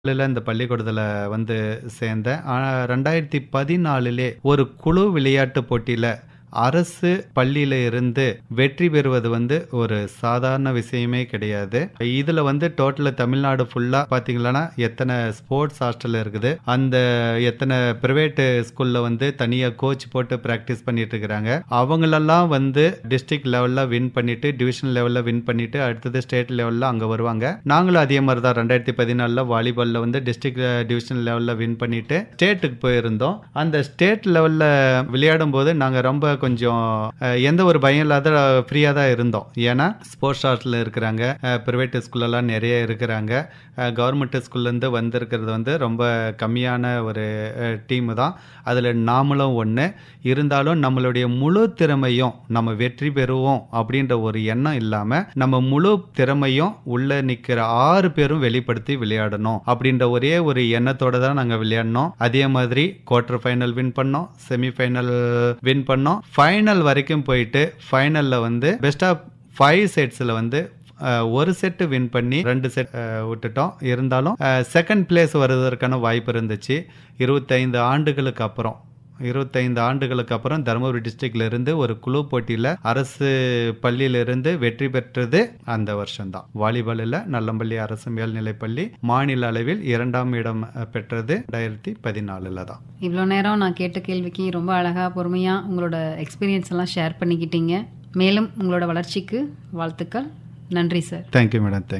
ல இந்த பள்ளிக்கூடத்துல வந்து சேர்ந்தேன். ஆனா 2014லே ஒரு குழு விளையாட்டு போட்டியில அரசு பள்ளியில இருந்து வெற்றி பெறுவது வந்து ஒரு சாதாரண விஷயமே கிடையாது. இதுல வந்து டோட்டலா தமிழ்நாடு ஃபுல்லா பார்த்தீங்கன்னா, எத்தன ஸ்போர்ட்ஸ் ஹாஸ்டல் இருக்குது. அந்த எத்தன பிரைவேட் ஸ்கூல்ல வந்து தனியா கோச் போட்டு பிராக்டிஸ் பண்ணிட்டு இருக்கிறாங்க. அவங்களெல்லாம் வந்து டிஸ்ட்ரிக்ட் லெவல்ல வின் பண்ணிட்டு, டிவிஷன் லெவல்ல வின் பண்ணிட்டு, அடுத்தது ஸ்டேட் லெவல்ல அங்க வருவாங்க. நாங்களும் அதே மாரி தான் 2014ல வாலிபால்ல வந்து டிஸ்ட்ரிக்ட் டிவிஷன் லெவல்ல வின் பண்ணிட்டு, ஸ்டேட்டுக்கு போயிருந்தோம். அந்த ஸ்டேட் லெவல்ல விளையாடும்போது நாங்க ரொம்ப கொஞ்சம் அ எந்த ஒரு பயம் இல்லாத ஃப்ரீயா தான் இருந்தோம். ஏன்னா, ஸ்போர்ட்ஸ் ஹாஸ்டல்ல இருக்கிறாங்க. அ பிரைவேட் ஸ்கூல்லலாம் நெறைய இருக்கிறாங்க. அ கவர்மெண்ட் ஸ்கூல்லேருந்து வந்திருக்கிறது வந்து ரொம்ப கம்மியான ஒரு அ டீம் தான். அதுல நாமளும் ஒண்ணு. இருந்தாலும் நம்மளுடைய முழு திறமையும் நம்ம வெற்றி பெறுவோம் அப்படின்ற ஒரு எண்ணம் இல்லாம, நம்ம முழு திறமையும் உள்ள நிக்கிற 6 பேரும் வெளிப்படுத்தி விளையாடணும் அப்படின்ற ஒரே ஒரு எண்ணத்தோட தான் நாங்க விளையாடினோம். அதே மாதிரி குவார்ட்டர் ஃபைனல் வின் பண்ணோம். செமி ஃபைனல் வின் பண்ணோம். ஃபைனல் வரைக்கும் போயிட்டு, ஃபைனல்ல வந்து பெஸ்ட் ஆஃப் 5 செட்ஸ்ல வந்து அ 1 செட் வின் பண்ணி 2 செட் அ விட்டுட்டோம். இருந்தாலும் அ செகண்ட் பிளேஸ் வருவதற்கான வாய்ப்பு இருந்துச்சு. 25 ஆண்டுகளுக்கு அப்புறம் 25 ஆண்டுகளுக்கு அப்புறம் தருமபுரி டிஸ்ட்ரிக்ட்ல இருந்து ஒரு குழு போட்டியில அரசு பள்ளியிலிருந்து வெற்றி பெற்றது அந்த வருஷம் தான். வாலிபால்ல நல்லம்பள்ளி அரசு மேல்நிலைப்பள்ளி மாநில அளவில் 2ஆம் இடம் பெற்றது 2014ல தான். இவ்வளோ நேரம் நான் கேட்ட கேள்விக்கு ரொம்ப அழகா, பொறுமையா உங்களோட எக்ஸ்பீரியன்ஸ் எல்லாம் ஷேர் பண்ணிக்கிட்டீங்க. மேலும் உங்களோட வளர்ச்சிக்கு வாழ்த்துக்கள். நன்றி sir. Thank you madam. Thank